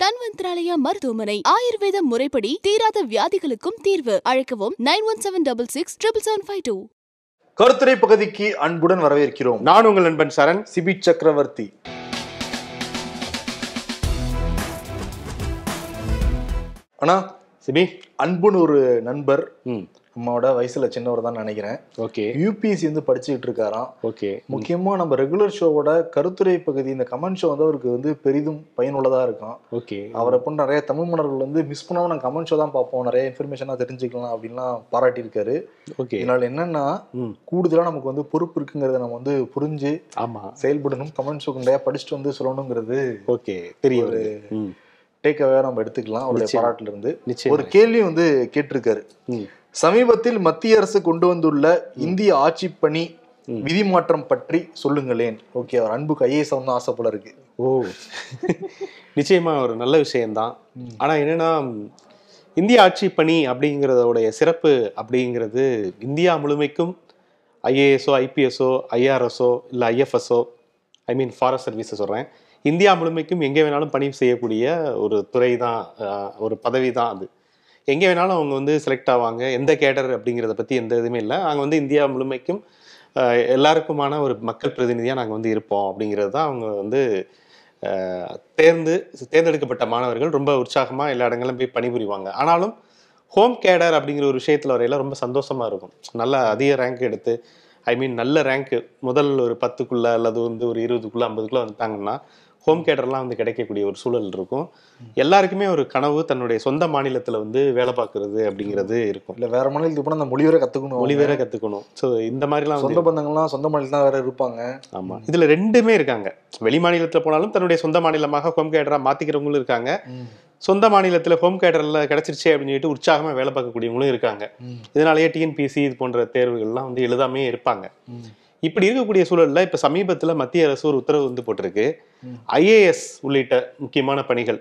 தன்வந்திராலயா மருத்துவமனை ஆயுர்வேத முறைப்படி தீராத வியாதிகளுக்கும் தீர்வு அழைக்கவும் nine one seven double six triple seven five two கருத்துரை பகுதிக்கு அன்புடன் வரவேற்கிறோம் நான் உங்கள் நண்பன் சரண் சிபி சக்கரவர்த்தி அண்ணா சிபி அன்புன்னு ஒரு நண்பர் ம் நம்மளோட வயசுல சின்னவர் தான் நினைக்கிறேன் ஓகே யூபிஎஸ்சி வந்து படிச்சுக்கிட்டு இருக்காராம் ஓகே முக்கியமா நம்ம ரெகுலர் ஷோவோட கருத்துரை பகுதி இந்த கமெண்ட் ஷோ வந்து அவருக்கு வந்து பெரிதும் பயனுள்ளதா இருக்கும் ஓகே அவரை போன்ற நிறைய தமிழ் மன்னர்கள் வந்து மிஸ் பண்ணாம நாங்கள் கமெண்ட் ஷோ தான் பார்ப்போம் நிறைய இன்ஃபர்மேஷனா தெரிஞ்சுக்கலாம் அப்படின்லாம் பாராட்டியிருக்காரு ஓகே இதனால என்னன்னா ம் கூடுதலா நமக்கு வந்து பொறுப்பு இருக்குங்கிறத நம்ம வந்து புரிஞ்சு ஆமா செயல்படணும் கமெண்ட் ஷோக்கு நிறைய படிச்சுட்டு வந்து சொல்லணுங்கிறது ஓகே தெரிய வருது ம் டேக் அவே நம்ம எடுத்துக்கலாம் அவருடைய நிச்சயம். பாராட்டுல இருந்து நிச்சயம் ஒரு கேள்வி வந்து கேட்டிருக்காரு ம் சமீபத்தில் மத்திய அரசு கொண்டு வந்துள்ள இந்திய ஆட்சி பணி ம். விதிமாற்றம் பற்றி சொல்லுங்களேன் ஓகே அவர் அன்புக்கு ஐஏஎஸ் வந்து ஆசை போல இருக்கு ஓ நிச்சயமா ஒரு நல்ல விஷயம்தான் ஆனா என்னன்னா இந்திய ஆட்சி பணி அப்படிங்கிறதோடைய சிறப்பு அப்படிங்கிறது இந்தியா முழுமைக்கும் ஐஏஎஸ்ஓ ஐபிஎஸ்ஓ ஐஆர்எஸ்ஓ இல்லை ஐஎஃப்எஸ்ஓ ஐ மீன் ஃபாரஸ்ட் சர்வீஸை சொல்கிறேன் இந்தியா முழுமைக்கும் எங்கே வேணாலும் பணி செய்யக்கூடிய ஒரு துறை தான் ஆஹ், ஒரு பதவி தான் அது எங்கே வேணாலும் அவங்க வந்து செலக்ட் ஆவாங்க எந்த கேடர் அப்படிங்கிறத பற்றி எந்த இதுவுமே இல்லை அங்கே வந்து இந்தியா முழுமைக்கும் ஆஹ், எல்லாருக்குமான ஒரு மக்கள் பிரதிநிதியாக நாங்கள் வந்து இருப்போம் அப்படிங்கிறது தான் அவங்க வந்து ஆஹ், தேர்ந்து தேர்ந்தெடுக்கப்பட்ட மாணவர்கள் ரொம்ப உற்சாகமாக எல்லா இடங்களும் போய் பணிபுரிவாங்க ஆனாலும் ஹோம் கேடர் அப்படிங்கிற ஒரு விஷயத்தில் வரையில ரொம்ப சந்தோஷமா இருக்கும் நல்ல அதிக ரேங்க் எடுத்து ஐ மீன் நல்ல ரேங்க் முதல் ஒரு பத்துக்குள்ள அல்லது வந்து ஒரு இருபதுக்குள்ள ஐம்பதுக்குள்ள வந்துட்டாங்கன்னா ஹோம் கேடர்லாம் வந்து கிடைக்கக்கூடிய ஒரு சூழல் இருக்கும் எல்லாருக்குமே ஒரு கனவு தன்னுடைய சொந்த மாநிலத்தில் வந்து வேலை பார்க்கறது அப்படிங்கிறது இருக்கும் இல்ல வேற மாநிலத்துக்கு போனா அந்த மொழி வேற கத்துக்கணும் மொழி வேற கற்றுக்கணும் ஸோ இந்த மாதிரிலாம் வந்து சொந்த பந்தங்கள்லாம் சொந்த மாநிலம் தான் வேற இருப்பாங்க ஆமா இதுல ரெண்டுமே இருக்காங்க வெளி மாநிலத்துல போனாலும் தன்னுடைய சொந்த மாநிலமாக ஹோம் கேடரா மாத்திக்கிறவங்களும் இருக்காங்க சொந்த மாநிலத்துல ஹோம் கேடர்ல கிடைச்சிருச்சே அப்படின்னு சொல்லிட்டு உற்சாகமா வேலை பார்க்கக்கூடியவங்களும் இருக்காங்க ம். இதனாலேயே டிஎன்பிசி இது போன்ற தேர்வுகள்லாம் வந்து எழுதாமே இருப்பாங்க இப்படி இருக்கக்கூடிய சூழல்ல இப்ப சமீபத்துல மத்திய அரசு ஒரு உத்தரவு வந்து போட்டிருக்கு ம். ஐஏஎஸ் உள்ளிட்ட முக்கியமான பணிகள்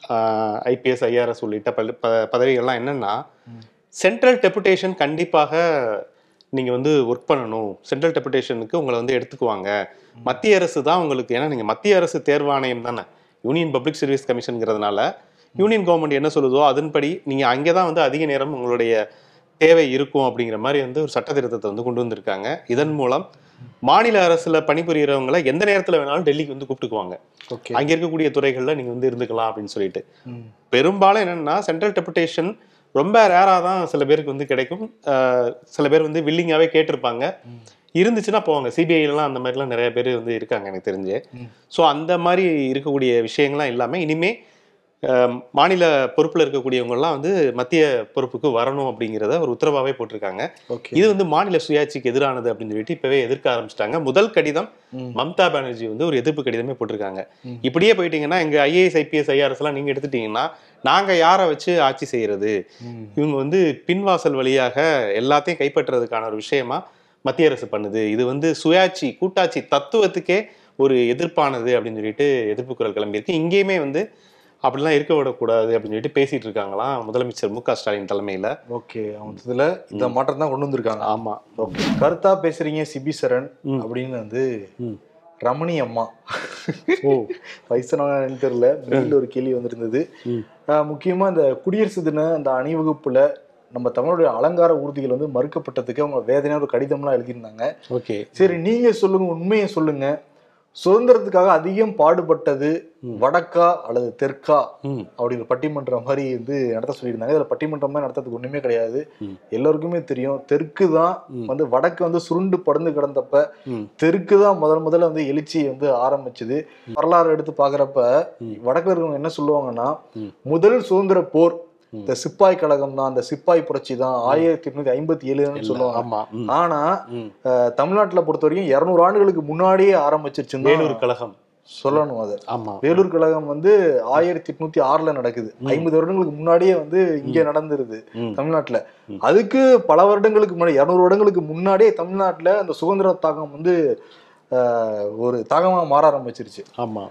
ஐபிஎஸ் ஐஆர்எஸ் உள்ளிட்ட பல- ப- பதவிகள்லாம் என்னன்னா சென்ட்ரல் டெபுடேஷன் கண்டிப்பாக நீங்க வந்து ஒர்க் பண்ணணும் சென்ட்ரல் டெபுடேஷனுக்கு உங்களை வந்து எடுத்துக்குவாங்க மத்திய அரசு தான் உங்களுக்கு ஏன்னா நீங்க மத்திய அரசு தேர்வாணையம் தானே யூனியன் பப்ளிக் சர்வீஸ் கமிஷன்ங்கிறதுனால யூனியன் கவர்மெண்ட் என்ன சொல்லுதோ அதன்படி நீங்க அங்கே தான் வந்து அதிக நேரம் உங்களுடைய தேவை இருக்கும் அப்படிங்கிற மாதிரி வந்து ஒரு சட்ட திருத்தத்தை வந்து கொண்டு வந்திருக்காங்க இதன் மூலம் மாநில அரசுல பணிபுரியறவங்கள எந்த நேரத்துல வேணாலும் டெல்லிக்கு வந்து கூப்பிட்டுக்குவாங்க ஓகே அங்க இருக்கக்கூடிய துறைகள்ல நீங்க வந்து இருந்துக்கலாம் அப்படின்னு சொல்லிட்டு பெரும்பாலும் என்னன்னா சென்ட்ரல் டெபுடேஷன் ரொம்ப ரேரா தான் சில பேருக்கு வந்து கிடைக்கும் அஹ் சில பேர் வந்து வில்லிங்காவே கேட்டிருப்பாங்க இருந்துச்சுன்னா போவாங்க சிபிஐலாம் அந்த மாதிரிலாம் நிறைய பேர் வந்து இருக்காங்க எனக்கு தெரிஞ்சு ம். ஸோ அந்த மாதிரி இருக்கக்கூடிய விஷயங்கள்லாம் இல்லாம இனிமே அஹ், மாநில பொறுப்புல இருக்கக்கூடியவங்கலாம் வந்து மத்திய பொறுப்புக்கு வரணும் அப்படிங்கிறத ஒரு உத்தரவாவே போட்டிருக்காங்க ஓகே இது வந்து மாநில சுயாட்சிக்கு எதிரானது அப்படின்னு சொல்லிட்டு இப்பவே எதிர்க்க ஆரம்பிச்சிட்டாங்க முதல் கடிதம் ம். மம்தா பானர்ஜி வந்து ஒரு எதிர்ப்பு கடிதமே போட்டிருக்காங்க ம். இப்படியே போயிட்டீங்கன்னா எங்க ஐஏஎஸ் ஐபிஎஸ் ஐஆர்எஸ் எல்லாம் நீங்க எடுத்துட்டீங்கன்னா நாங்க யாரை வச்சு ஆட்சி செய்யறது ம். இவங்க வந்து பின்வாசல் வழியாக எல்லாத்தையும் கைப்பற்றுறதுக்கான ஒரு விஷயமா மத்திய அரசு பண்ணுது இது வந்து சுயாட்சி கூட்டாட்சி தத்துவத்துக்கே ஒரு எதிர்ப்பானது அப்படின்னு சொல்லிட்டு எதிர்ப்பு குரல் கிளம்பியிருக்கு இங்கேயுமே வந்து அப்படிலாம் இருக்க விடக்கூடாது அப்படின்னு சொல்லிட்டு பேசிட்டு இருக்காங்களாம் முதலமைச்சர் மு க ஸ்டாலின் தலைமையில ஓகே அவங்க இதுல இந்த மாற்றம் தான் கொண்டு வந்திருக்காங்க ஆமா ஓகே கருத்தா பேசுறீங்க சிபி சரண் ம். அப்படின்னு வந்து ம். ரமணி அம்மா ஓ வயசானவங்கன்னு தெரியல மெயிலில் ஒரு கேள்வி வந்திருந்தது ம். ஆஹ் முக்கியமா இந்த குடியரசு தின அந்த அணிவகுப்புல நம்ம தமிழுடைய அலங்கார ஊர்திகள் வந்து மறுக்கப்பட்டதுக்கு அவங்க வேதனையா ஒரு கடிதம்லாம் எழுதியிருந்தாங்க ஓகே சரி நீங்க சொல்லுங்க உண்மையை சொல்லுங்க சுதந்திரத்துக்காக அதிகம் பாடுபட்டது ம். வடக்கா அல்லது தெற்கா ம் அப்படி ஒரு பட்டிமன்றம் மாதிரி வந்து நடத்த சொல்லியிருந்தாங்க இதுல பட்டிமன்றம் மாதிரி நடத்துறதுக்கு ஒண்ணுமே கிடையாது ம். எல்லாருக்குமே தெரியும் தெற்கு தான் ம். வந்து வடக்கு வந்து சுருண்டு படுந்து கிடந்தப்ப ம் தெற்கு தான் முதல் முதல்ல வந்து எழுச்சி வந்து ஆரம்பிச்சது வரலாறு எடுத்து பாக்குறப்ப ம். வடக்குல இருக்கவங்க என்ன சொல்லுவாங்கன்னா ம். முதல் சுதந்திர போர் ம். இந்த சிப்பாய் கழகம் தான் இந்த சிப்பாய் புரட்சி தான் ஆயிரத்தி எட்நூத்தி ஐம்பத்தி ஏழுன்னு சொல்லுவாங்க ஆமா ம். ஆனா ம். அஹ், தமிழ்நாட்டுல பொறுத்த வரைக்கும் இருநூறு ஆண்டுகளுக்கு முன்னாடியே ஆரம்பிச்சிருச்சுன்னு வேலூர் கழகம் சொல்லணும் அது ஆமா வேலூர் கழகம் வந்து ஆயிரத்தி எட்நூத்தி ஆறுல நடக்குது ஐம்பது வருடங்களுக்கு முன்னாடியே வந்து இங்க நடந்துருது ம். தமிழ்நாட்டுல ம். அதுக்கு பல வருடங்களுக்கு முன்னாடி இருநூறு வருடங்களுக்கு முன்னாடியே தமிழ்நாட்டுல அந்த சுதந்திர தாகம் வந்து ஆஹ், ஒரு தாகமா மாற ஆரம்பிச்சிருச்சு ஆமா ம்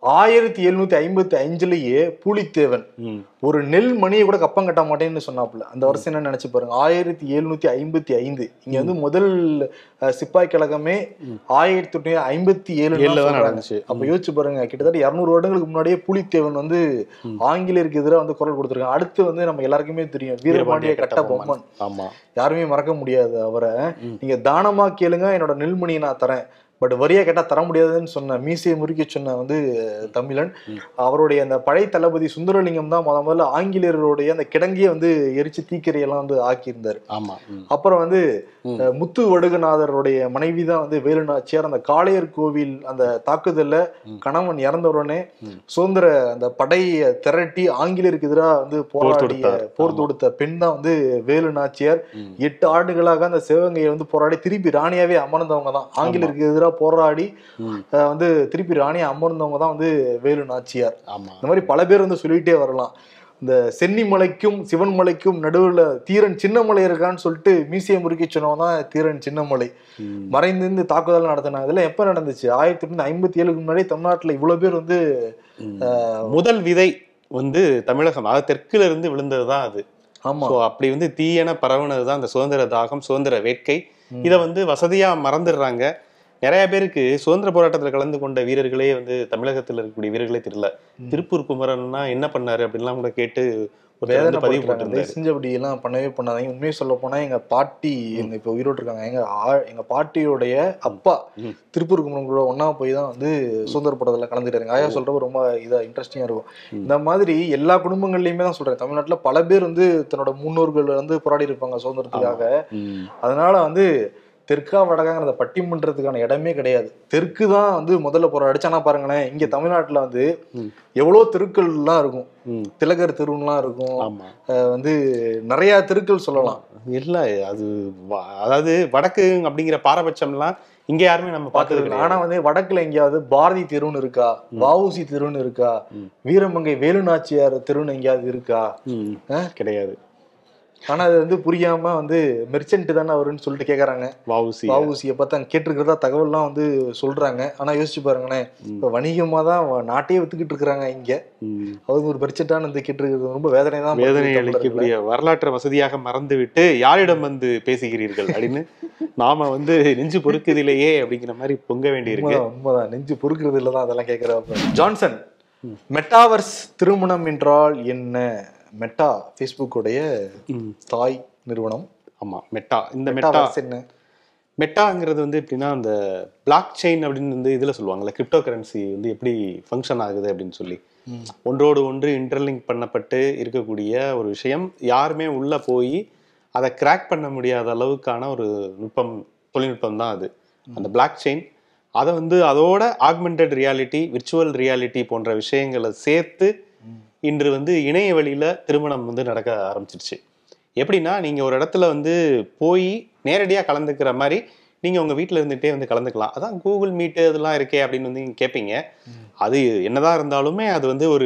ஆயிரத்தி எழுநூத்தி ஐம்பத்தி அஞ்சுலயே பூலித்தேவன் ம். ஒரு நெல் மணியை கூட கப்பம் கட்ட மாட்டேன்னு சொன்னாப்புல அந்த வருஷம் என்ன நினைச்சு பாருங்க ஆயிரத்தி எழுநூத்தி ஐம்பத்தி ஐந்து இங்க வந்து முதல் அஹ், சிப்பாய் கழகமே ஆயிரத்தி தொண்ணூத்தி ஐம்பத்தி ஏழுல தான் ஏழு நடந்துச்சு அப்ப யோசிச்சு பாருங்க கிட்டத்தட்ட இருநூறு வருடங்களுக்கு முன்னாடியே புலித்தேவன் வந்து ஆங்கிலேயருக்கு எதிராக வந்து குரல் கொடுத்திருக்காங்க அடுத்து வந்து நம்ம எல்லாருக்குமே தெரியும் வீரபாண்டிய கட்டபொம்மன் ஆமா யாருமே மறக்க முடியாது அவரை நீங்க தானமா கேளுங்க என்னோட நெல்மணியை நான் தரேன் பட் வரியா கேட்டா தர முடியாதுன்னு சொன்ன மீசையை முறுக்கி சொன்ன வந்து தமிழன் அவருடைய அந்த பழைய தளபதி சுந்தரலிங்கம் தான் முத முதல்ல ஆங்கிலேயருடைய அந்த கிடங்கியை வந்து எரிச்சு தீக்கிரையெல்லாம் வந்து ஆக்கியிருந்தாரு ஆமா ம். அப்புறம் வந்து ம். அஹ், முத்து வடுகநாதருடைய மனைவி தான் வந்து வேலுநாச்சியார் அந்த காளையர் கோவில் அந்த தாக்குதல்ல கணவன் இறந்த உடனே ம். சுதந்திர அந்த படையை திரட்டி ஆங்கிலேயருக்கு எதிராக வந்து போராடிய தொடுத்தார். போர் தொடுத்த பெண் தான் வந்து வேலு நாச்சியார் ம். எட்டு ஆண்டுகளாக அந்த சிவகங்கையை வந்து போராடி திருப்பி ராணியாவே அமர்ந்தவங்க தான் ஆங்கிலேயருக்கு எதிராக போராடி ம். அஹ், வந்து திருப்பி ராணியா அமர்ந்தவங்க தான் வந்து வேலு நாச்சியார் ஆமா இந்த மாதிரி பல பேர் வந்து சொல்லிட்டே வரலாம் இந்த சென்னிமலைக்கும் சிவன்மலைக்கும் நடுவுல தீரன் சின்னமலை இருக்கான்னு சொல்லிட்டு மீசிய முறுக்கி சொன்னவன் தான் தீரன் சின்னமலை ம். மறைந்து இருந்து தாக்குதல் நடத்தினாங்க இதெல்லாம் எப்ப நடந்துச்சு ஆயிரத்தி தொள்ளாயிரத்தி ஐம்பத்தி ஏழுக்கு முன்னாடி தமிழ்நாட்டுல இவ்வளவு பேர் வந்து ம். முதல் விதை வந்து தமிழகம் அதாவது தெற்குல இருந்து விழுந்தது தான் அது ஆமா ஸோ அப்படி வந்து தீயென பரவுனது தான் அந்த சுதந்திர தாகம் சுதந்திர வேட்கை இதை வந்து வசதியா மறந்துடுறாங்க நிறைய பேருக்கு சுதந்திர போராட்டத்துல கலந்து கொண்ட வீரர்களே வந்து தமிழகத்துல இருக்கக்கூடிய வீரர்களே தெரியல திருப்பூர் குமரன்னா என்ன பண்ணாரு அப்படின்லாம் கூட கேட்டு ஒரு வேதனை பதிவு பதிவு போட்டிருந்தாரு செஞ்சு அப்படி எல்லாம் பண்ணவே பண்ணாதீங்க உண்மையை சொல்ல போனா எங்க பாட்டி எங்க இப்ப உயிரோடு இருக்காங்க எங்க ஆ- எங்க பாட்டியோடைய அப்பா ம். திருப்பூர் குமரன் கூட ஒண்ணா போய் தான் வந்து சுதந்திர படத்துல கலந்துட்டாருங்க ஆயா சொல்றப்ப ரொம்ப இதா இன்ட்ரெஸ்டிங்கா இருக்கும் இந்த மாதிரி எல்லா குடும்பங்கள்லயுமே தான் சொல்றேன் தமிழ்நாட்டுல பல பேர் வந்து தன்னோட முன்னோர்கள் வந்து போராடி இருப்பாங்க சுதந்திரத்துக்காக ம். அதனால வந்து தெற்கா வடகாங்கிறத பட்டிமன்றத்துக்கான இடமே கிடையாது தெற்கு தான் வந்து முதல்ல போராடிச்சு ஆனா பாருங்களேன் இங்க தமிழ்நாட்டுல வந்து ம். எவ்வளவு தெருக்கள்லாம் இருக்கும் ம். திலகர் தெருவுலாம் இருக்கும் ஆமா அஹ் வந்து நிறைய தெருக்கள் சொல்லலாம் இல்ல அது வ- அதாவது வடக்கு அப்படிங்கிற பாரபட்சம்லாம் இங்க யாருமே நம்ம பார்த்தது பார்த்துருக்கேன் ஆனா வந்து வடக்குல எங்கேயாவது பாரதி தெருன்னு இருக்கா வஉசி தெருன்னு இருக்கா ம். வீரமங்கை வேலுநாச்சியார் தெருன்னு எங்கேயாவது இருக்கா ம். ஆ? கிடையாது ஆனா அது வந்து புரியாம வந்து மெர்ச்சன்ட் தானே அவருன்னு சொல்லிட்டு கேக்குறாங்க வவுசி வஉசியை பார்த்தா கேட்டிருக்கிறதா தகவல்லாம் வந்து சொல்றாங்க ஆனா யோசிச்சு பாருங்களேன் இப்ப வணிகமா தான் வ- நாட்டையே வித்துக்கிட்டு இருக்காங்க இங்க ம். அவங்க ஒரு மெர்ச்சன்டான வந்து கேட்டிருக்கிறது ரொம்ப வேதனை தான் வேதனை அளிக்கக்கூடிய வரலாற்றை வசதியாக மறந்துவிட்டு யாரிடம் வந்து பேசுகிறீர்கள் அப்படின்னு நாம வந்து நெஞ்சு பொறுக்குதிலேயே அப்படிங்கிற மாதிரி பொங்க வேண்டியிருக்கு உண்மைதான் உண்மைதான் நெஞ்சு பொறுக்கிறது இல்லதான் அதெல்லாம் கேட்கிறப்ப ஜான்சன் மெட்டாவர்ஸ் திருமணம் என்றால் என்ன மெட்டா ஃபேஸ்புக்குடைய ம். தாய் நிறுவனம் ஆமா மெட்டா இந்த மெட்டா மெட்டாவர்ஸ் என்ன மெட்டாங்கிறது வந்து எப்படின்னா அந்த பிளாக் செயின் அப்படின்னு வந்து இதுல சொல்லுவாங்கல்ல கிரிப்டோ கரன்சி வந்து எப்படி ஃபங்க்ஷன் ஆகுது அப்படின்னு சொல்லி ஒன்றோடு ஒன்று இன்டர்லிங்க் பண்ணப்பட்டு இருக்கக்கூடிய ஒரு விஷயம் யாருமே உள்ள போய் அதை கிராக் பண்ண முடியாத அளவுக்கான ஒரு நுட்பம் தொழில்நுட்பம் தான் அது அந்த பிளாக் செயின் அதை வந்து அதோட ஆக்மெண்டட் ரியாலிட்டி விர்ச்சுவல் ரியாலிட்டி போன்ற விஷயங்களை சேர்த்து இன்று வந்து இணைய வழியில திருமணம் வந்து நடக்க ஆரம்பிச்சிருச்சு எப்படின்னா நீங்க ஒரு இடத்துல வந்து போய் நேரடியா கலந்துக்கிற மாதிரி நீங்க உங்க வீட்ல இருந்துட்டே வந்து கலந்துக்கலாம் அதான் கூகுள் மீட் இதெல்லாம் இருக்கே அப்படின்னு வந்து நீங்க கேட்பீங்க அது என்னதான் இருந்தாலுமே அது வந்து ஒரு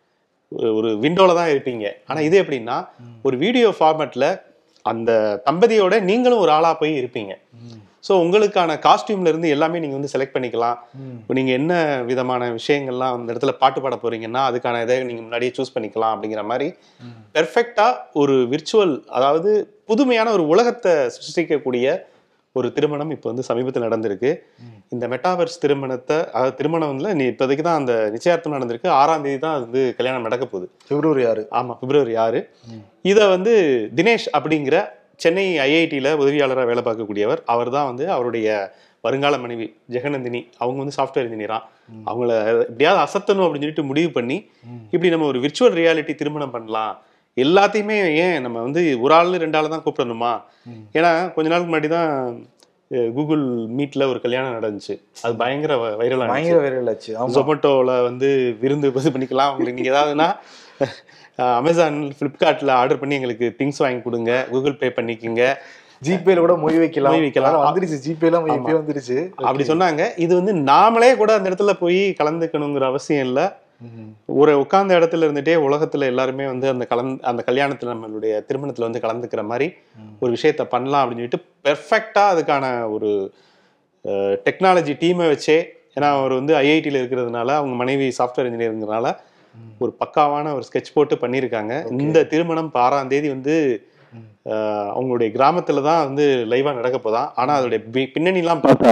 ஒரு- ஒரு விண்டோல தான் இருப்பீங்க ஆனா இது எப்படின்னா ஒரு வீடியோ ஃபார்மேட்ல அந்த தம்பதியோட நீங்களும் ஒரு ஆளா போய் இருப்பீங்க ஸோ உங்களுக்கான காஸ்டியூம்ல இருந்து எல்லாமே நீங்க வந்து செலக்ட் பண்ணிக்கலாம் இப்போ நீங்க என்ன விதமான விஷயங்கள்லாம் அந்த இடத்துல பாட்டு பாட போறீங்கன்னா அதுக்கான இதை நீங்க முன்னாடியே சூஸ் பண்ணிக்கலாம் அப்படிங்கிற மாதிரி பெர்ஃபெக்டா ஒரு விர்ச்சுவல் அதாவது புதுமையான ஒரு உலகத்தை சிருஷ்டிக்கக்கூடிய ஒரு திருமணம் இப்போ வந்து சமீபத்தில் நடந்திருக்கு இந்த மெட்டாவர்ஸ் திருமணத்தை அதாவது திருமணம் வந்து நீ இப்போதைக்கு தான் அந்த நிச்சயார்த்தம் நடந்திருக்கு ஆறாம் தேதி தான் அது வந்து கல்யாணம் நடக்க போகுது பிப்ரவரி ஆறு ஆமா பிப்ரவரி ஆறு இதை வந்து தினேஷ் அப்படிங்கிற சென்னை ஐஐடியில் உதவியாளராக வேலை பார்க்கக்கூடியவர் அவர் தான் வந்து அவருடைய வருங்கால மனைவி ஜெகநந்தினி அவங்க வந்து சாஃப்ட்வேர் இன்ஜினியரா அவங்கள எப்படியாவது அசத்தணும் அப்படின்னு சொல்லிட்டு முடிவு பண்ணி இப்படி நம்ம ஒரு விர்ச்சுவல் ரியாலிட்டி திருமணம் பண்ணலாம் எல்லாத்தையுமே ஏன் நம்ம வந்து ஒரு ஆள் ரெண்டு ஆள் தான் கூப்பிடணுமா ஏன்னா கொஞ்ச நாளுக்கு முன்னாடி தான் கூகுள் மீட்ல ஒரு கல்யாணம் நடந்துச்சு அது பயங்கர வைரலாக பயங்கர வைரல் ஆச்சு ஆமா ஜொமேட்டோவில் வந்து விருந்து இது பண்ணிக்கலாம் உங்களுக்கு நீங்கள் ஏதாவதுன்னா அமேசான் ஃப்ளிப்கார்ட்டில் ஆர்டர் பண்ணி எங்களுக்கு திங்ஸ் வாங்கி கொடுங்க கூகுள் பே பண்ணிக்கோங்க ஜிபேல கூட மொய் வைக்கலாம் மொய் வைக்கலாம். அதெல்லாம் வந்துருச்சு ஜிபேல இப்பயே வந்துருச்சு அப்படி சொன்னாங்க இது வந்து நாமளே கூட அந்த இடத்துல போய் கலந்துக்கணுங்கிற அவசியம் இல்லை ஒரு உட்கார்ந்த இடத்துல இருந்துட்டே உலகத்துல எல்லாருமே வந்து அந்த கலந்து அந்த கல்யாணத்துல நம்மளுடைய திருமணத்துல வந்து கலந்துக்கிற மாதிரி ஒரு விஷயத்த பண்ணலாம் அப்படின்னு சொல்லிட்டு பெர்ஃபெக்டா அதுக்கான ஒரு டெக்னாலஜி டீமை வச்சே ஏன்னா அவர் வந்து ஐஐடியில் இருக்கிறதுனால அவங்க மனைவி சாஃப்ட்வேர் இன்ஜினியருங்கிறனால ஒரு பக்காவான ஒரு ஸ்கெட்ச் போட்டு பண்ணியிருக்காங்க இந்த திருமணம் இப்ப ஆறாம் தேதி வந்து ஆஹ், அவங்களுடைய கிராமத்துல தான் வந்து லைவா நடக்க போதாம் ஆனா அதோடைய பி- பின்னணிலாம் பார்த்தா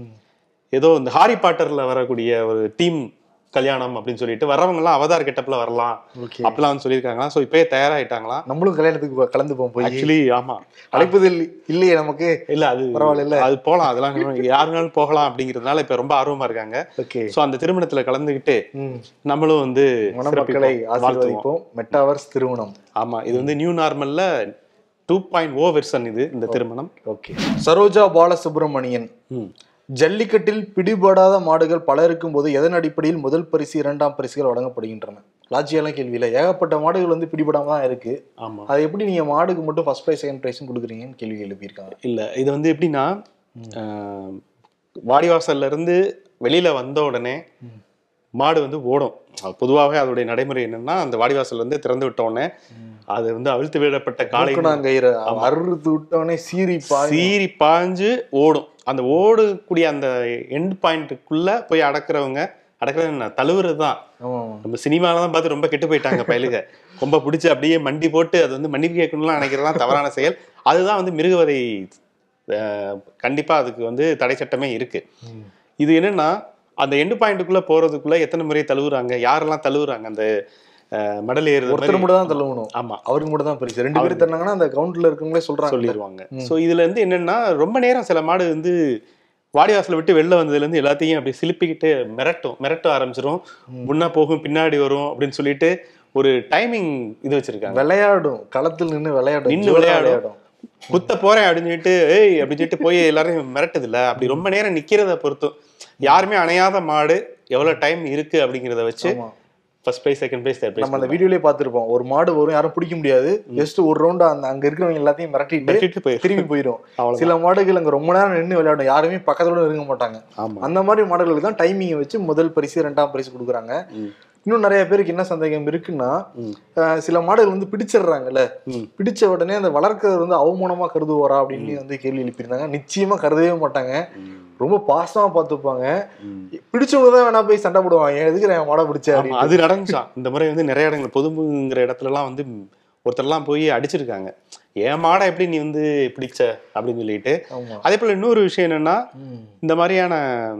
ஏதோ இந்த ஹாரி பாட்டர்ல வரக்கூடிய ஒரு டீம் கல்யாணம் அப்படின்னு சொல்லிட்டு வர்றவங்க எல்லாம் அவதார் கெட்டப்ல வரலாம் ஓகே அப்படிலாம் வந்து சொல்லியிருக்காங்களாம் ஸோ இப்பயே தயாராயிட்டாங்களாம் நம்மளும் கல்யாணத்துக்கு போ- கலந்துப்போம் போய் ஆக்சுவலி ஆமா அழைப்பது இல்லை- இல்லையே நமக்கு இல்ல அது பரவாயில்லைல்ல. அது போலாம் அதெல்லாம் நம்ம யாருனாலும் போகலாம் அப்படிங்கிறதுனால இப்ப ரொம்ப ஆர்வமா இருக்காங்க ஓகே சோ அந்த திருமணத்துல கலந்துக்கிட்டு நம்மளும் வந்து மணமக்களை சிறப்பிப்போம், வாழ்த்துவோம். ஆசீர்வதிப்போம் மெட்டாவர்ஸ் திருமணம் ஆமா இது வந்து நியூ நார்மல்ல டூ பாயிண்ட் ஓ வெர்சன் இது இந்த திருமணம் ஓகே சரோஜா பாலசுப்ரமணியன் ம். ஜல்லிக்கட்டில் பிடிபடாத மாடுகள் பல இருக்கும் போது எதன் அடிப்படையில் முதல் பரிசு இரண்டாம் பரிசுகள் வழங்கப்படுகின்றன லாஜியெல்லாம் கேள்வி இல்லை ஏகப்பட்ட மாடுகள் வந்து பிடிபடாம தான் இருக்கு ஆமா அது எப்படி நீங்க மாடுக்கு மட்டும் ஃபர்ஸ்ட் ப்ரைஸ் செகண்ட் ப்ரைஸும் கொடுக்குறீங்கன்னு கேள்வி எழுப்பியிருக்காங்க இல்ல இது வந்து எப்படின்னா ஆஹ், வாடிவாசல்ல இருந்து வெளியில வந்த உடனே மாடு வந்து ஓடும் அது பொதுவாகவே அதோடைய நடைமுறை என்னன்னா அந்த வாடிவாசல்ல இருந்து திறந்து விட்ட உடனே அது வந்து அவிழ்த்து விடப்பட்ட காலை மூக்கணாங்கயிறு அறுத்து விட்டவனே சீறி பாய் சீறி பாஞ்சு ஓடும் அந்த ஓடக்கூடிய அந்த எண்ட் பாயிண்ட்டுக்குள்ள போய் அடக்குறவங்க அடக்குறது என்ன தழுவுறது தான் ஆமா நம்ம சினிமால தான் பார்த்து ரொம்ப கெட்டு போயிட்டாங்க பயலுக கொம்ப பிடிச்சி அப்படியே மண்டி போட்டு அது வந்து மன்னிப்பு கேட்கணும்லாம் நினைக்கிறதுலாம் தவறான செயல் அதுதான் வந்து மிருகவதை அஹ், கண்டிப்பா அதுக்கு வந்து தடை சட்டமே இருக்கு இது என்னன்னா அந்த எண்டு பாயிண்ட்டுக்குள்ள போறதுக்குள்ள எத்தனை முறை தழுவுறாங்க யாரெல்லாம் தழுவுறாங்க அந்த அஹ், மடல் ஏறுறது ஒருத்தர் மாதிரி- மட்டும் தான் தள்ளுவணும் ஆமா அவருக்கு மட்டும் தான் பரிசு ரெண்டு பேரும் தந்தாங்கன்னா அந்த கவுண்ட்ல இருக்கவங்களே சொல்றாங்க சொல்லிடுவாங்க ஸோ இதுல இருந்து என்னன்னா ரொம்ப நேரம் சில மாடு வந்து வாடிவாசலை விட்டு வெளில வந்ததுல இருந்து எல்லாத்தையும் அப்படி சிலுப்பிக்கிட்டு மிரட்டும் மிரட்ட ஆரம்பிச்சிரும் முன்னா போகும் பின்னாடி வரும் அப்படின்னு சொல்லிட்டு ஒரு டைமிங் இது வச்சிருக்காங்க விளையாடும் களத்தில் நின்னு விளையாடும் நின்னு ஜோரா விளையாடும். குத்த போறேன் அப்படின்னு சொல்லிட்டு ஏய் அப்படின்னு சொல்லிட்டு போய் எல்லாரையும் மிரட்டுது இல்ல அப்படி ரொம்ப நேரம் நிக்கிறத பொறுத்தும் யாருமே அணையாத மாடு எவ்வளவு டைம் இருக்கு அப்படிங்கிறத வச்சு ஆமா. First prize second prize third நம்ம அந்த பிரைஸ் வீடியோலயே பார்த்திருப்போம் ஒரு மாடு வரும் யாரும் பிடிக்க முடியாது ஜஸ்ட் ஒரு ரவுண்ட் அந்த அங்க இருக்கிறவங்க எல்லாத்தையும் மிரட்டிட்டு மிரட்டிட்டு போயிரு திரும்பி போயிடும் அவ்வளவுதான். சில மாடுகள் அங்க ரொம்ப நேரம் நின்னு விளையாடும் யாருமே பக்கத்துல இருக்க மாட்டாங்க ஆமா அந்த மாதிரி மாடுகளுக்கு தான் டைமிங்கை வச்சு முதல் பரிசு ரெண்டாம் பரிசு கொடுக்குறாங்க ம். இன்னும் நிறைய பேருக்கு என்ன சந்தேகம் இருக்குன்னா ம். அஹ், சில மாடுகள் வந்து பிடிச்சிடுறாங்கல்ல ம். பிடிச்ச உடனே அந்த வளர்க்கறது வந்து அவமானமா கருதுவாரா அப்படின்னு வந்து கேள்வி எழுப்பியிருந்தாங்க நிச்சயமா கருதவே மாட்டாங்க ரொம்ப பாசமா பார்த்துப்பாங்க ம். பிடிச்சவங்க தான் வேணா போய் சண்டை போடுவாங்க எதுக்கு நான் மாடை பிடிச்ச ஆமா, அப்படின்னு அது நடந்துச்சான் இந்த முறை வந்து நிறைய இடங்கள் பொதுங்கிற இடத்துல எல்லாம் வந்து ஒருத்தர்லாம் போய் அடிச்சிருக்காங்க என் மாடை எப்படி நீ வந்து பிடிச்ச அப்படின்னு சொல்லிட்டு ஆமா அதே போல இன்னொரு விஷயம் என்னன்னா ம். இந்த மாதிரியான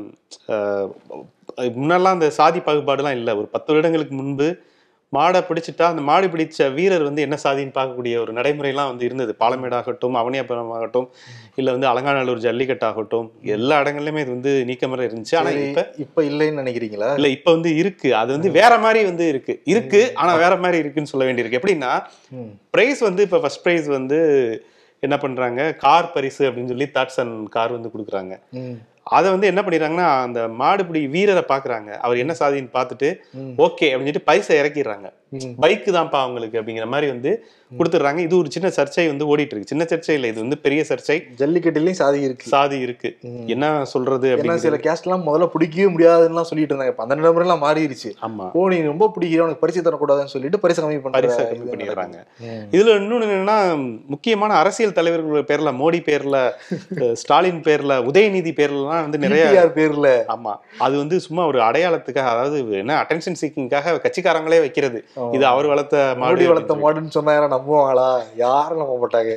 அஹ், முன்னெல்லாம் அந்த சாதி பாகுபாடுலாம் இல்லை ஒரு பத்து வருடங்களுக்கு முன்பு மாடை பிடிச்சிட்டா அந்த மாடு பிடிச்ச வீரர் வந்து என்ன சாதின்னு பார்க்கக்கூடிய ஒரு நடைமுறைலாம் வந்து இருந்தது பாலமேடாகட்டும் அவனியாபுரம் ஆகட்டும் இல்லை வந்து அலங்காநல்லூர் ஜல்லிக்கட்டு ஆகட்டும் எல்லா இடங்கள்லையுமே இது வந்து நீக்கமர இருந்துச்சு ஆனா சரி, இப்ப இப்ப இல்லைன்னு நினைக்கிறீங்களா இல்ல இப்ப வந்து இருக்கு அது வந்து வேற மாதிரி வந்து இருக்கு இருக்கு ஆனா வேற மாதிரி இருக்குன்னு சொல்ல வேண்டியிருக்கு எப்படின்னா ம். பிரைஸ் வந்து இப்ப ஃபர்ஸ்ட் பிரைஸ் வந்து என்ன பண்றாங்க கார் பரிசு அப்படின்னு சொல்லி தாட்சன் கார் வந்து கொடுக்குறாங்க ம். அதை வந்து என்ன பண்ணிடுறாங்கன்னா அந்த மாடுபிடி வீரரை பாக்குறாங்க அவர் என்ன சாதின்னு பார்த்துட்டு ம். ஓகே அப்படின்னு சொல்லிட்டு பைசை இறக்கிடுறாங்க ம். பைக்கு தான்ப்பா அவங்களுக்கு அப்படிங்கிற மாதிரி வந்து கொடுத்துட்றாங்க இது ஒரு சின்ன சர்ச்சை வந்து ஓடிட்டு இருக்கு சின்ன சர்ச்சை இல்லை இது வந்து பெரிய சர்ச்சை ஜல்லிக்கட்டுலயும் சாதி இருக்கு சாதி இருக்கு என்ன சொல்றது ஏன்னா அப்படின்னு சில கேஸ்ட் எல்லாம் முதல்ல பிடிக்கவே முடியாதுன்னு சொல்லிட்டு இருந்தாங்க இப்ப அந்த நடைமுறை எல்லாம் மாறிடுச்சு ஆமா ஓ நீ ரொம்ப பிடிக்கிற உனக்கு பரிசு தரக்கூடாதுன்னு சொல்லிட்டு பரிசு கம்மி பரிசை பண்ற கம்மி இது பண்ணிடுறாங்க ம். இதுல இன்னொன்னு என்னன்னா முக்கியமான அரசியல் தலைவர்கள் பேர்ல மோடி பேர்ல அஹ், ஸ்டாலின் பேர்ல உதயநிதி பேர்லாம் வந்து நிறைய TTR பேர்ல ஆமா அது வந்து சும்மா ஒரு அடையாளத்துக்காக அதாவது என்ன அட்டென்ஷன் சீக்கிங்காக கட்சிக்காரங்களே வைக்கிறது இது அவர் வளர்த்த மோடி மாடு வளர்த்த மாடுன்னு சொன்னா யாரும் நம்புவாங்களா யாரும் நம்ப மாட்டாங்க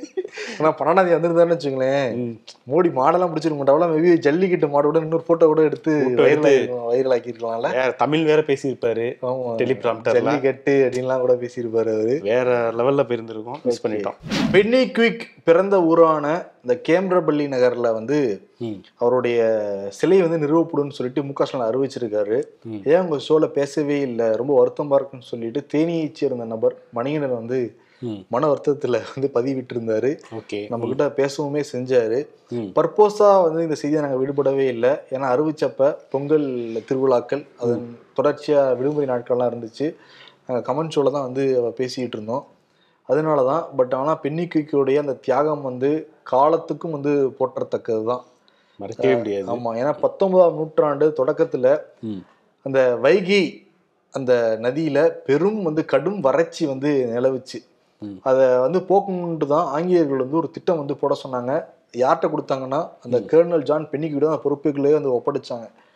ஆனா பன்னெண்டாம் தேதி வந்திருந்தாருன்னு வச்சுங்களேன் ம். மோடி மாடெல்லாம் பிடிச்சிருக்க மாட்டாங்களா மேபி ஜல்லிக்கட்டு மாடோட இன்னொரு போட்டோ கூட எடுத்து Photo வைரல் எடுத்து- வைரல் ஆக்கியிருக்கலாம்ல வேற தமிழ் வேற பேசியிருப்பாரு ஆமா டெலிபிராம்டர்ல ஜல்லிக்கட்டு அப்படின்லாம் கூட பேசியிருப்பாரு அவரு வேற லெவல்ல போயிருந்திருக்கோம் மிஸ் பண்ணிட்டோம் பென்னி குவிக் பிறந்த ஊரான இந்த கேம்ரபள்ளி நகர்ல வந்து ம். அவருடைய சிலை வந்து நிறுவப்படும்னு சொல்லிட்டு மு க ஸ்டாலின் அறிவிச்சிருக்காரு ம். ஏன் உங்க ஷோல பேசவே இல்லை ரொம்ப வருத்தமா இருக்குன்னு சொல்லிட்டு தேனியை சேர்ந்த நபர் மணிகண்டன் வந்து ம். மன வருத்தத்துல வந்து பதிவிட்டு இருந்தாரு ஓகே நம்ம கிட்ட பேசவுமே செஞ்சாரு ம். பர்போஸா வந்து இந்த செய்தியை நாங்க விடுபடவே இல்லை ஏன்னா அறிவிச்சப்ப பொங்கல் திருவிழாக்கள் அதன் தொடர்ச்சியா விடுமுறை நாட்கள்லாம் இருந்துச்சு நாங்கள் கமெண்ட் ஷோல தான் வந்து பேசிக்கிட்டு இருந்தோம் அதனால தான் பட் ஆனால் பென்னி குயிக்கோடைய அந்த தியாகம் வந்து காலத்துக்கும் வந்து போற்றத்தக்கது தான் மறக்கவே முடியாது ஆமா ஏன்னா பத்தொன்பதாம் நூற்றாண்டு தொடக்கத்துல ம். அந்த வைகை அந்த நதியில பெரும் வந்து கடும் வறட்சி வந்து நிலவுச்சு ம். அதை வந்து போக்கணுன்ட்டு தான் ஆங்கிலேயர்கள் வந்து ஒரு திட்டம் வந்து போட சொன்னாங்க யார்கிட்ட கொடுத்தாங்கன்னா அந்த கேர்னல் ஜான் பென்னிக்கிட்ட தான் பொறுப்புகளே வந்து ஒப்படைச்சாங்க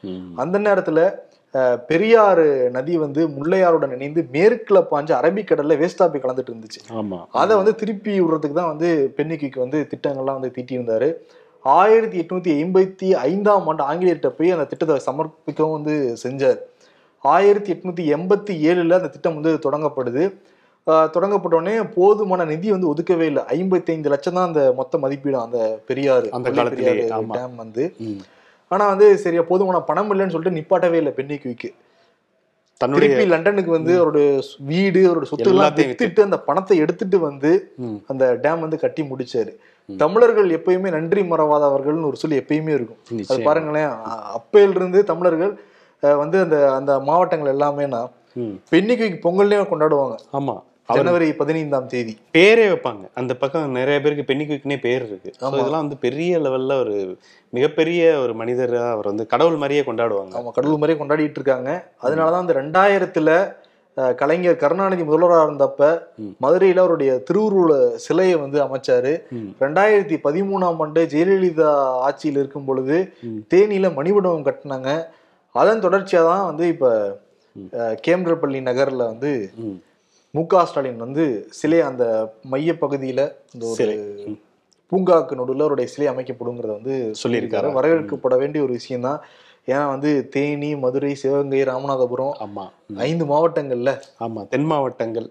ம். அந்த நேரத்துல அஹ், பெரியாறு நதி வந்து முல்லையாறுடன் இணைந்து மேற்குல பாஞ்சு அரபிக்கடல்ல வேஸ்டா போய் கலந்துட்டு இருந்துச்சு ஆமா அதை வந்து திருப்பி விடுறதுக்கு தான் வந்து பெண்ணிக்கு வந்து திட்டங்கள்லாம் வந்து தீட்டியிருந்தாரு ஆயிரத்தி எட்நூத்தி எண்பத்தி ஐந்தாம் ஆண்டு ஆங்கிலேயர்கிட்ட போய் அந்த திட்டத்தை சமர்ப்பிக்கவும் வந்து செஞ்சார் ஆயிரத்தி எட்நூத்தி எண்பத்தி ஏழுல அந்த திட்டம் வந்து தொடங்கப்படுது ஆஹ் தொடங்கப்பட்ட உடனே போதுமான நிதி வந்து ஒதுக்கவே இல்லை ஐம்பத்தி ஐந்து லட்சம் தான் அந்த மொத்த மதிப்பீடு அந்த பெரியாறு அந்த முல்லை காலத்திலேயே, பெரியாறு ஆமா. டேம் வந்து ம். ஆனா வந்து சரியா போதுமான பணம் இல்லைன்னு சொல்லிட்டு நிப்பாட்டவே இல்லை பெண்ணிக்குவிக்கு தன்னுடைய திருப்பி லண்டனுக்கு வந்து அவரோட வீடு அவரோட சொத்து எல்லாம் எல்லாத்தையும் வித்துட்டு அந்த பணத்தை எடுத்துட்டு வந்து ம். அந்த டேம் வந்து கட்டி முடிச்சாரு தமிழர்கள் எப்பயுமே நன்றி மறவாதவர்கள்னு ஒரு சொல்லி எப்பயுமே இருக்கும் அது நிச்சயமா. பாருங்களேன் அ- அப்பையில இருந்து தமிழர்கள் அஹ், வந்து அந்த அந்த மாவட்டங்கள் எல்லாமேனா ம். பெண்ணிக்கு பொங்கல்னே கொண்டாடுவாங்க ஆமா ஜனவரி பதினைந்தாம் தேதி பேரே வைப்பாங்க அந்த பக்கம் நிறைய பேருக்கு பெண்ணிக்குனே பேர் இருக்கு So ஆமா. இதெல்லாம் வந்து பெரிய லெவல்ல ஒரு மிகப்பெரிய ஒரு மனிதரா அவர் வந்து கடவுள் மாதிரியே கொண்டாடுவாங்க அவங்க கடவுள் மாதிரியே கொண்டாடிட்டு இருக்காங்க அதனாலதான் அந்த ரெண்டாயிரத்துல அஹ், கலைஞர் கருணாநிதி முதல்வராக இருந்தப்ப ம். மதுரையில அவருடைய திருவுருவ சிலையை வந்து அமைச்சாரு ம். ரெண்டாயிரத்தி பதிமூணாம் ஆண்டு ஜெயலலிதா ஆட்சியில் இருக்கும் பொழுது ம். தேனியில மணிமண்டபம் கட்டினாங்க அதன் தொடர்ச்சியா தான் வந்து இப்ப அஹ், கேந்திரப்பள்ளி நகர்ல வந்து ம். மு க ஸ்டாலின் வந்து சிலை அந்த மைய பகுதியில இந்த ஒரு சிலை. ம். பூங்காக்கு நடுவில் அவருடைய சிலை அமைக்கப்படுங்கிறத வந்து சொல்லியிருக்காரு. வரவேற்கப்பட வேண்டிய ஒரு விஷயம் தான் ஏன்னா வந்து தேனி மதுரை சிவகங்கை ராமநாதபுரம் ஆமா ம். ஐந்து மாவட்டங்கள்ல ஆமா தென் மாவட்டங்கள்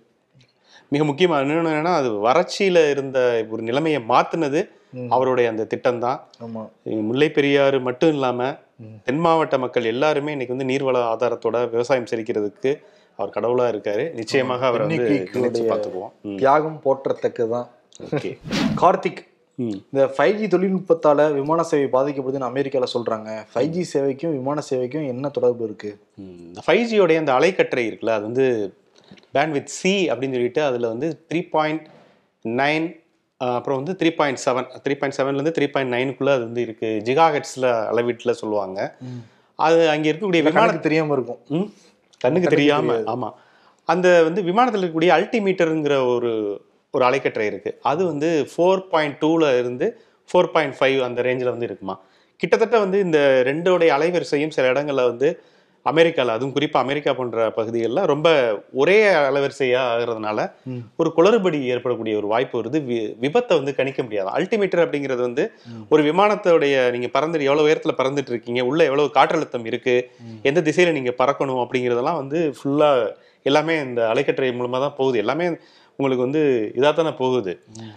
மிக முக்கியமா இன்னொன்னு என்னன்னா அது வறட்சியில இருந்த ஒரு நிலைமையை மாத்துனது ம். அவருடைய அந்த திட்டம் தான் ஆமா முல்லை பெரியாறு மட்டும் இல்லாம ம். தென் மாவட்ட மக்கள் எல்லாருமே இன்னைக்கு வந்து நீர்வள ஆதாரத்தோட விவசாயம் செழிக்கிறதுக்கு அவர் கடவுளா இருக்காரு நிச்சயமாக அவரை வந்து இன்னைக்கு நினைச்சு உடைய பார்த்துக்குவோம் ம். தியாகம் போற்றத்தக்கதான் ஓகே கார்த்திக் ம். இந்த ஃபைவ் ஜி தொழில்நுட்பத்தால விமான சேவை பாதிக்கப்படுதுன்னு அமெரிக்கால சொல்றாங்க ஃபைவ் ஜி சேவைக்கும் விமான சேவைக்கும் என்ன தொடர்பு இருக்கு ம். இந்த ஃபைவ் ஜியோடைய அந்த அலைக்கற்றை இருக்குல்ல அது வந்து பேண்ட்வித் சி அப்படின்னு சொல்லிட்டு அதில் வந்து த்ரீ பாயிண்ட் நைன் அப்புறம் வந்து three point seven three point செவன்லேருந்து த்ரீ பாயிண்ட் நைனுக்குள்ளே அது வந்து இருக்குது ஜிகாஹெட்ஸில் அளவீட்டில் சொல்லுவாங்க அது அங்கே இருக்கக்கூடிய விமான விமானத்துக்கு தெரியாம இருக்கும் ம் கண்ணுக்கு தெரியாம ஆமா அந்த வந்து விமானத்தில் இருக்கக்கூடிய அல்டிமீட்டருங்கிற ஒரு ஒரு அலைக்கற்றை இருக்கு அது வந்து ஃபோர் பாயிண்ட் டூல இருந்து ஃபோர் பாயிண்ட் ஃபைவ் அந்த ரேஞ்சில் வந்து இருக்குமா கிட்டத்தட்ட வந்து இந்த ரெண்டோடைய அலைவரிசையும் சில இடங்கள்ல வந்து அமெரிக்கால அதுவும் குறிப்பா அமெரிக்கா போன்ற பகுதிகளில் ரொம்ப ஒரே அலைவரிசையா ஆகிறதுனால ம். ஒரு குளறுபடி ஏற்படக்கூடிய ஒரு வாய்ப்பு வருது வி- விபத்தை வந்து கணிக்க முடியாது அல்டிமீட்டர் அப்படிங்கிறது வந்து ஒரு விமானத்தோடைய நீங்க பறந்து எவ்வளவு உயரத்துல பறந்துட்டு இருக்கீங்க உள்ள எவ்வளவு காற்றழுத்தம் இருக்கு எந்த திசையில நீங்க பறக்கணும் அப்படிங்கிறதெல்லாம் வந்து ஃபுல்லா எல்லாமே இந்த அலைக்கற்றை மூலமா தான் போகுது எல்லாமே உங்களுக்கு வந்து இதாக தானே போகுது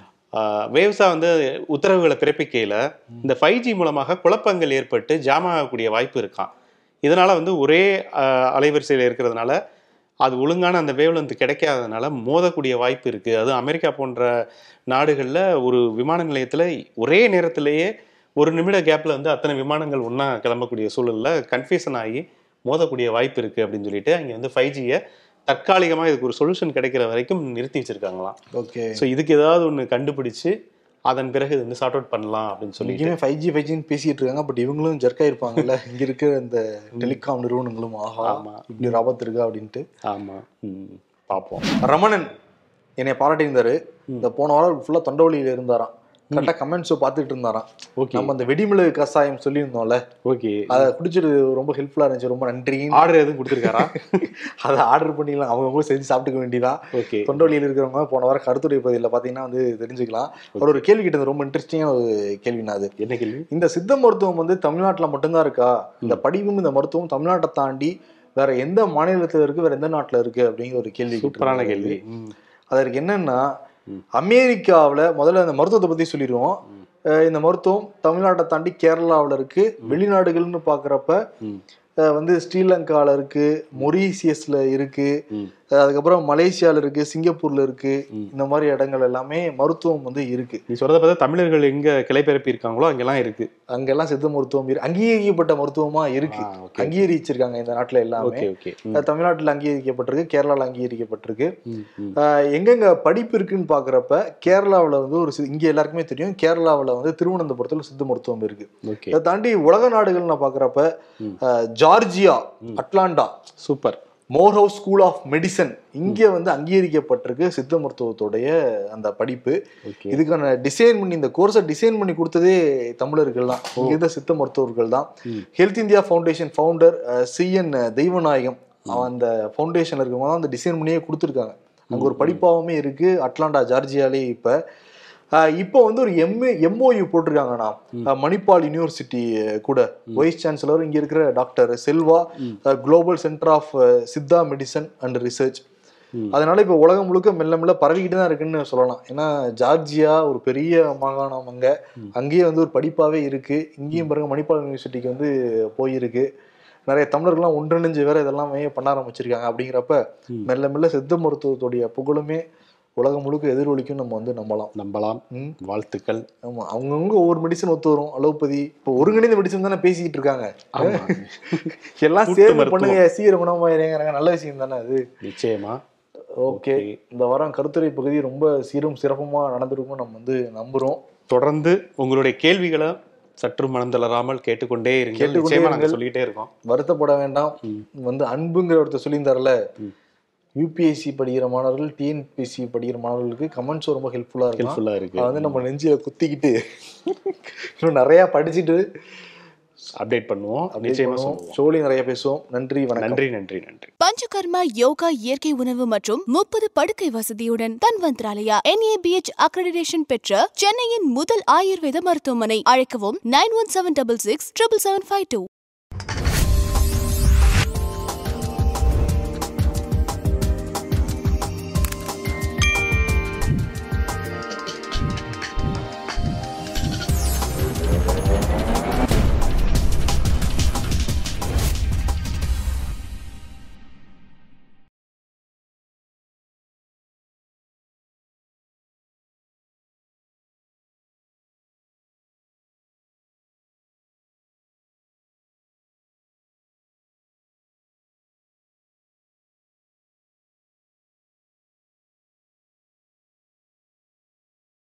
வேவ்ஸா வந்து உத்தரவுகளை பிறப்பிக்கையில இந்த ஃபைவ் ஜி மூலமாக குழப்பங்கள் ஏற்பட்டு ஜாம் ஆகக்கூடிய வாய்ப்பு இருக்கான் இதனால வந்து ஒரே ஆஹ், அலைவரிசையில இருக்கிறதுனால அது ஒழுங்கான அந்த வேவ்லென்த் கிடைக்காததுனால மோதக்கூடிய வாய்ப்பு இருக்கு அது அமெரிக்கா போன்ற நாடுகள்ல ஒரு விமான நிலையத்துல ஒரே நேரத்திலேயே ஒரு நிமிட கேப்ல வந்து அத்தனை விமானங்கள் ஒண்ணா கிளம்பக்கூடிய சூழல்ல கன்ஃபியூஷன் ஆகி மோதக்கூடிய வாய்ப்பு இருக்கு அப்படின்னு சொல்லிட்டு அங்க வந்து ஃபைவ் ஜியை தற்காலிகமா இதுக்கு ஒரு சொல்யூஷன் கிடைக்கிற வரைக்கும் நிறுத்தி வச்சிருக்காங்களாம் ஓகே ஸோ இதுக்கு ஏதாவது ஒன்று கண்டுபிடிச்சு அதன் பிறகு இது வந்து சார்ட் அவுட் பண்ணலாம் அப்படின்னு சொல்லிட்டு இன்னைக்குமே ஃபைவ் ஜி ஃபைவ் ஜின்னு பேசிட்டு இருக்காங்க பட் இவங்களும் ஜெர்க்கா இருப்பாங்கல்ல இங்க இருக்கிற இந்த டெலிகாம் நிறுவனங்களும் ஆஹா ஆமா. இப்படி ஒரு ஆபத்து இருக்கா அப்படின்ட்டு ஆமா ம் பார்ப்போம் ரமணன் என்னை பாராட்டி இருந்தாரு இந்த போன வாரம் ஃபுல்லா தொண்டவழியில இருந்தாராம் கரெக்டா கமெண்ட்ஸ் பார்த்துட்டு இருந்தாராம் ஓகே நம்ம அந்த வெடிமிளகு கசாயம் சொல்லியிருந்தோம்ல ஓகே அதை குடிச்சிட்டு ரொம்ப ஹெல்ப்ஃபுல்லா இருந்துச்சு ரொம்ப நன்றி ஆர்டர் எதுவும் கொடுத்துருக்காரா அதை ஆர்டர் பண்ணிடலாம் அவங்க செஞ்சு சாப்பிட்டுக்க வேண்டியதான் ஓகே தொண்டவழியில் இருக்கிறவங்க போன வாரம் கருத்துரை பகுதியில் பார்த்தீங்கன்னா வந்து தெரிஞ்சுக்கலாம் அவர் ஒரு கேள்வி கேட்டது ரொம்ப இன்ட்ரெஸ்டிங்கான ஒரு கேள்வினா அது என்ன கேள்வி இந்த சித்த மருத்துவம் வந்து தமிழ்நாட்டுல மட்டும்தான் இருக்கா இந்த படிப்பும் இந்த மருத்துவம் தமிழ்நாட்டை தாண்டி வேற எந்த மாநிலத்துல இருக்கு வேற எந்த நாட்டுல இருக்கு அப்படிங்கிற ஒரு கேள்வி சூப்பரான கேட்டிருந்தாரு. கேள்வி ம். அதற்கு என்னன்னா ம். அமெரிக்காவுல முதல்ல இந்த மருத்துவத்தை பத்தி சொல்லிடுவோம் அஹ் இந்த மருத்துவம் தமிழ்நாட்டை தாண்டி கேரளாவுல இருக்கு வெளிநாடுகள்னு பாக்குறப்ப ம். அஹ் வந்து ஸ்ரீலங்கால இருக்கு மொரீசியஸ்ல இருக்கு ம். அஹ் அதுக்கப்புறம் மலேசியால இருக்கு சிங்கப்பூர்ல இருக்கு ம். இந்த மாதிரி இடங்கள் எல்லாமே மருத்துவம் வந்து இருக்கு நீ சொல்றத பார்த்தா தமிழர்கள் எங்க கிளை பரப்பி இருக்காங்களோ அங்கெல்லாம் இருக்கு அங்கெல்லாம் சித்த மருத்துவம் இருக்கு அங்கீகரிக்கப்பட்ட மருத்துவமா இருக்கு ஆ, ஓகே அங்கீகரிச்சிருக்காங்க இந்த நாட்டுல எல்லாமே ஓகே ஓகே ம், அஹ் தமிழ்நாட்டுல அங்கீகரிக்கப்பட்டிருக்கு கேரளால அங்கீகரிக்கப்பட்டிருக்கு ம், ம். அஹ் எங்கெங்க படிப்பு இருக்குன்னு பாக்குறப்ப கேரளாவுல வந்து ஒரு சி- இங்க எல்லாருக்குமே தெரியும் கேரளாவுல வந்து திருவனந்தபுரத்துல சித்த மருத்துவம் இருக்கு ஓகே இதை தாண்டி உலக நாடுகள் நான் பாக்குறப்ப ம். அஹ் Georgia Atlanta super Morehouse School of Medicine இங்கே வந்து அங்கீகரிக்கப்பட்டிருக்கு சித்த மருத்துவத்துடைய அந்த படிப்பு ஓகே இதுக்கான டிசைன் பண்ணி இந்த கோர்ஸை டிசைன் பண்ணி கொடுத்ததே தமிழர்கள் தான் இங்க இருந்த சித்த மருத்துவர்கள் தான் ம். Health India foundation founder C N Deivanayagam அவன் அந்த ஃபவுண்டேஷன்ல இருக்கவங்க தான் அந்த டிசைன் பண்ணியே கொடுத்துருக்காங்க அங்க ஒரு படிப்பாவுமே இருக்கு அட்லாண்டா ஜார்ஜியாலே இப்ப ஆஹ் இப்போ வந்து ஒரு எம்ஏ எம்ஓயு போட்டிருக்காங்கண்ணா ஆஹ் மணிப்பால் யூனிவர்சிட்டி கூட வைஸ் சான்சலர் இங்க இருக்கிற doctor Selva Global Centre of Siddha Medicine and Research ம். அதனால இப்போ உலகம் முழுக்க மெல்ல மெல்ல பரவிக்கிட்டு தான் இருக்குன்னு சொல்லலாம் ஏன்னா ஜார்ஜியா ஒரு பெரிய மாகாணம் அங்க அங்கேயே வந்து ஒரு படிப்பாவே இருக்கு இங்கேயும் பாருங்க மணிப்பால் யூனிவர்சிட்டிக்கு வந்து போயிருக்கு நிறைய தமிழர்கள்லாம் ஒன்றிணைஞ்சு வேற இதெல்லாமே பண்ண ஆரம்பிச்சிருக்காங்க அப்படிங்கிறப்ப மெல்ல மெல்ல சித்த மருத்துவத்துடைய புகழுமே உலகம் முழுக்க எதிரொலிக்கும் நம்ம வந்து நம்பலாம் நம்பலாம் ம். வாழ்த்துக்கள் ஆமா அவங்கவுங்க ஒவ்வொரு மெடிசன் ஒத்து வரும் அலோபதி இப்போ ஒருங்கிணைந்த மெடிசன் தானே பேசிக்கிட்டு இருக்காங்க ஆமா. எல்லாம் கூட்டு சேர்ந்து மருத்துவம். பண்ணுங்க சீர குணமாயிருங்கிறாங்க நல்ல விஷயம் தானே அது நிச்சயமா ஓகே இந்த வாரம் கருத்துரை பகுதி ரொம்ப சீரும் சிறப்புமா நடந்திருக்கும் நம்ம வந்து நம்புறோம் தொடர்ந்து உங்களுடைய கேள்விகளை சற்று மனம் தளராமல் கேட்டுக்கொண்டே இருங்க கேட்டுக்கொண்டே நிச்சயமா நாங்க இருங்கள். சொல்லிட்டே இருக்கோம் வருத்தப்பட வேண்டாம் வந்து அன்புங்கிற ஒருத்தர் சொல்லியிருந்தார்ல யூபிஎஸ்சி படிக்கிற மாணவர்கள் டிஎன்பிஎஸ்சி படிக்கிற மாணவர்களுக்கு கமெண்ட்ஸ் ரொம்ப ஹெல்ப்ஃபுல்லா இருக்கும் ஹெல்ப்ஃபுல்லா இருக்கு அதை வந்து நம்ம நெஞ்சில குத்திக்கிட்டு இன்னும் நிறைய படிச்சுட்டு அப்டேட் பண்ணுவோம் நிச்சயமா சொல்லுவோம் ஷோலி நிறைய பேசுவோம் நன்றி வணக்கம் நன்றி நன்றி நன்றி பஞ்சகர்மா யோகா இயற்கை உணவு மற்றும் முப்பது படுக்கை வசதியுடன் தன்வந்திராலயா என்ஏபிஎச் அக்ரெடிடேஷன் பெற்ற சென்னையின் முதல் ஆயுர்வேத மருத்துவமனை அழைக்கவும் nine one seven double six triple seven five two